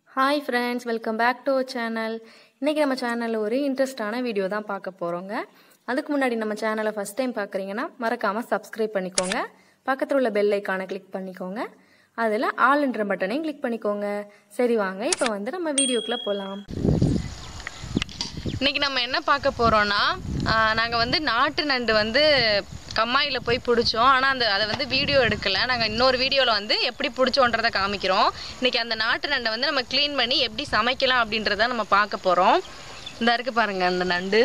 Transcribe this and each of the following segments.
hi friends welcome back to channel இன்றைக்கி நம்ம சேனலில் ஒரு இன்ட்ரெஸ்டான வீடியோ தான் பார்க்க போகிறோங்க அதுக்கு முன்னாடி நம்ம சேனலை ஃபஸ்ட் டைம் பார்க்குறீங்கன்னா மறக்காமல் சப்ஸ்கிரைப் பண்ணிக்கோங்க பக்கத்தில் உள்ள பெல் ஐக்கானை கிளிக் பண்ணிக்கோங்க அதில் ஆல்ன்ற பட்டனையும் கிளிக் பண்ணிக்கோங்க சரி வாங்க இப்போ வந்து நம்ம வீடியோக்குள்ளே போகலாம் இன்னைக்கு நம்ம என்ன பார்க்க போறோம்னா நாங்கள் வந்து நாட்டு நண்டு வந்து கம்மாயில் போய் பிடிச்சோம் ஆனால் அந்த அதை வந்து வீடியோ எடுக்கல நாங்கள் இன்னொரு வீடியோவில் வந்து எப்படி பிடிச்சோன்றதை காமிக்கிறோம் இன்னைக்கு அந்த நாட்டு நண்டை வந்து நம்ம க்ளீன் பண்ணி எப்படி சமைக்கலாம் அப்படின்றத நம்ம பார்க்க போகிறோம் இந்த இருக்கு பாருங்க அந்த நண்டு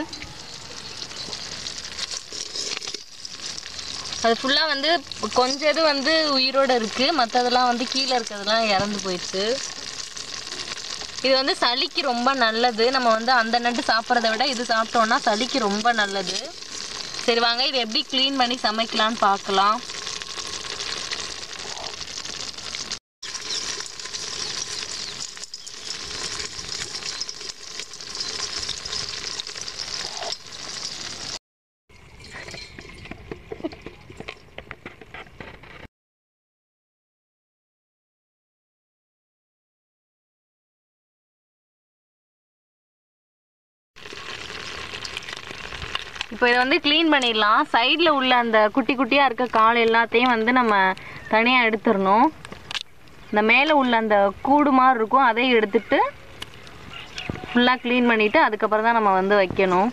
அது ஃபுல்லாக வந்து கொஞ்சம் இது வந்து உயிரோடு இருக்குது மற்றதெல்லாம் வந்து கீழே இருக்கிறதெல்லாம் இறந்து போயிடுச்சு இது வந்து சளிக்கு ரொம்ப நல்லது நம்ம வந்து அந்த நண்டு சாப்பிட்றத விட இது சாப்பிட்டோம்னா சளிக்கு ரொம்ப நல்லது சரி வாங்க இது எப்படி க்ளீன் பண்ணி சமைக்கலாம்னு பார்க்கலாம் இப்போ இதை வந்து க்ளீன் பண்ணிடலாம் சைடில் உள்ள அந்த குட்டி குட்டியாக இருக்க கால் எல்லாத்தையும் வந்து நம்ம தனியாக எடுத்துடணும் இந்த மேலே உள்ள அந்த கூடு மாதிரி இருக்கும் அதையும் எடுத்துட்டு ஃபுல்லாக க்ளீன் பண்ணிவிட்டு அதுக்கப்புறம் தான் நம்ம வந்து வைக்கணும்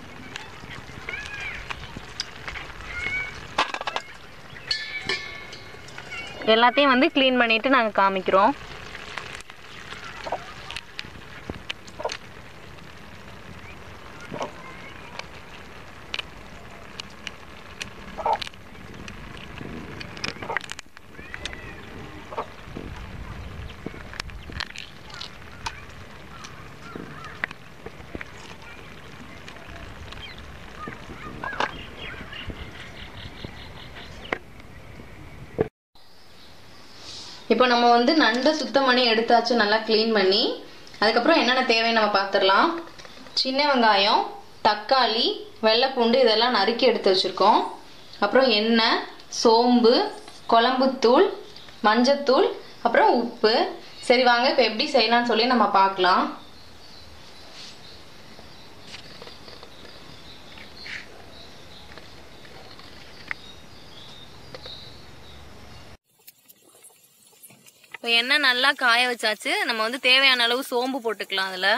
எல்லாத்தையும் வந்து க்ளீன் பண்ணிவிட்டு நாங்கள் காமிக்கிறோம் இப்போ நம்ம வந்து நண்டை சுத்தம் பண்ணி எடுத்தாச்சு நல்லா க்ளீன் பண்ணி அதுக்கப்புறம் என்னென்ன தேவைன்னு நம்ம பார்த்துடலாம் சின்ன வெங்காயம் தக்காளி வெள்ளைப்பூண்டு இதெல்லாம் நறுக்கி எடுத்து வச்சுருக்கோம் அப்புறம் எண்ணெய் சோம்பு குழம்புத்தூள் மஞ்சத்தூள் அப்புறம் உப்பு சரி வாங்க இப்போ எப்படி செய்யலாம்னு சொல்லி நம்ம பார்க்கலாம் இப்போ எண்ணெய் நல்லா காய வச்சாச்சு நம்ம வந்து தேவையான அளவு சோம்பு போட்டுக்கலாம் அதில்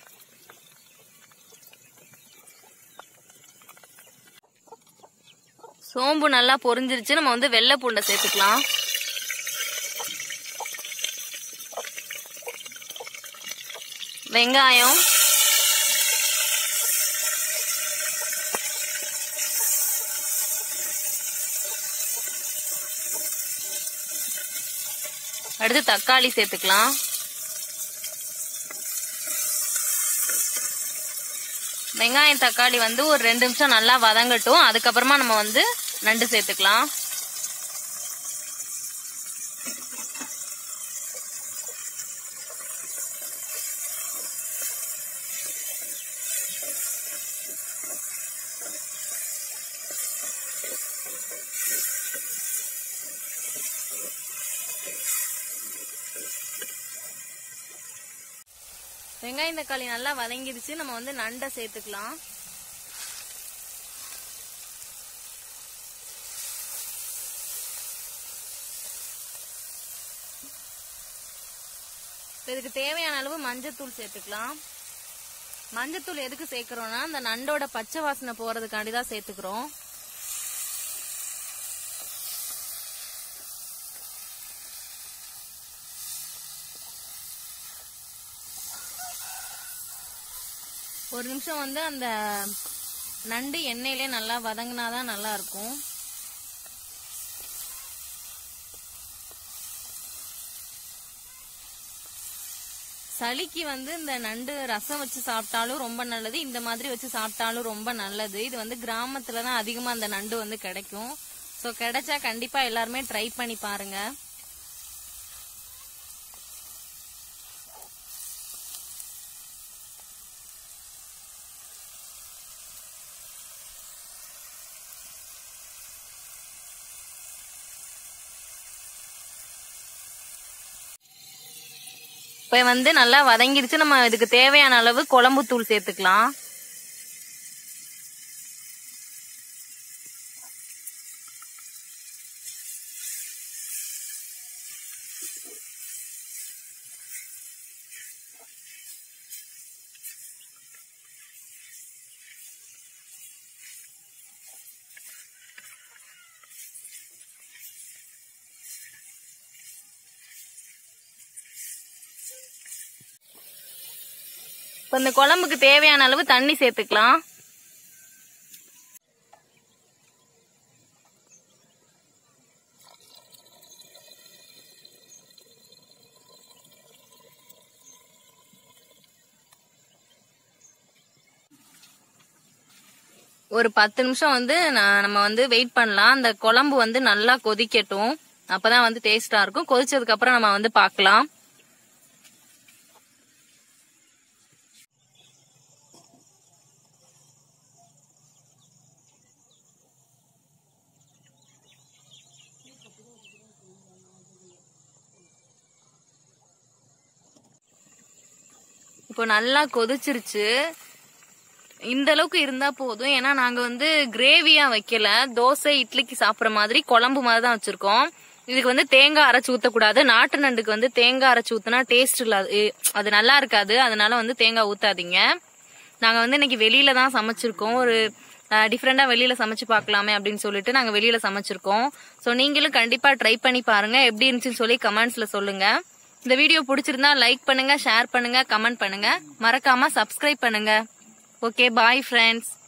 சோம்பு நல்லா பொரிஞ்சிருச்சு நம்ம வந்து வெள்ளை பூண்டை சேர்த்துக்கலாம் வெங்காயம் அடுத்து தக்காளி சேர்த்துக்கலாம் வெங்காயம் தக்காளி வந்து ஒரு ரெண்டு நிமிஷம் நல்லா வதங்கட்டும் அதுக்கப்புறமா நம்ம வந்து நண்டு சேர்த்துக்கலாம் வெங்காயம் தக்காளி நல்லா வதங்கிடுச்சு நம்ம வந்து நண்டை சேர்த்துக்கலாம் இதுக்கு தேவையான அளவு மஞ்சத்தூள் சேர்த்துக்கலாம் மஞ்சத்தூள் எதுக்கு சேர்க்கிறோம்னா அந்த நண்டோட பச்சை வாசனை போறதுக்காண்டி தான் சேர்த்துக்கிறோம் ஒரு நிமிஷம் வந்து அந்த நண்டு எண்ணெயிலே நல்லா வதங்கினாதான் நல்லா இருக்கும் சளிக்கு வந்து இந்த நண்டு ரசம் வச்சு சாப்பிட்டாலும் ரொம்ப நல்லது இந்த மாதிரி வச்சு சாப்பிட்டாலும் ரொம்ப நல்லது இது வந்து கிராமத்துல தான் அதிகமா அந்த நண்டு வந்து கிடைக்கும் ஸோ கிடைச்சா கண்டிப்பா எல்லாருமே ட்ரை பண்ணி பாருங்க இப்போ வந்து நல்லா வதங்கிடுச்சு நம்ம இதுக்கு தேவையான அளவு குழம்பு தூள் சேர்த்துக்கலாம் இப்போ இந்த குழம்புக்கு தேவையான அளவு தண்ணி சேர்த்துக்கலாம் ஒரு பத்து நிமிஷம் வந்து நான் நம்ம வந்து வெயிட் பண்ணலாம் அந்த குழம்பு வந்து நல்லா கொதிக்கட்டும் அப்பதான் வந்து டேஸ்டா இருக்கும் கொதிச்சதுக்கு அப்புறம் நம்ம வந்து பார்க்கலாம் இப்போ நல்லா கொதிச்சிருச்சு இந்த அளவுக்கு இருந்தா போதும் ஏன்னா நாங்க வந்து கிரேவியா வைக்கல தோசை இட்லிக்கு சாப்பிடுற மாதிரி குழம்பு மாதிரி தான் வச்சிருக்கோம் இதுக்கு வந்து தேங்காய் அரைச்சு ஊத்தக்கூடாது நாட்டு நண்டுக்கு வந்து தேங்காய் அரைச்சு ஊத்துனா டேஸ்ட் இல்லாது அது நல்லா இருக்காது அதனால வந்து தேங்காய் ஊத்தாதீங்க நாங்க வந்து இன்னைக்கு வெளியில தான் சமைச்சிருக்கோம் ஒரு டிஃப்ரெண்டா வெளியில சமைச்சு பார்க்கலாமே அப்படின்னு சொல்லிட்டு நாங்க வெளியில சமைச்சிருக்கோம் ஸோ நீங்களும் கண்டிப்பா ட்ரை பண்ணி பாருங்க எப்படி இருந்துச்சுன்னு சொல்லி கமெண்ட்ஸ்ல சொல்லுங்க இந்த வீடியோ பிடிச்சிருந்தா லைக் பண்ணுங்க ஷேர் பண்ணுங்க கமெண்ட் பண்ணுங்க மறக்காம சப்ஸ்கிரைப் பண்ணுங்க ஓகே பாய் ஃப்ரெண்ட்ஸ்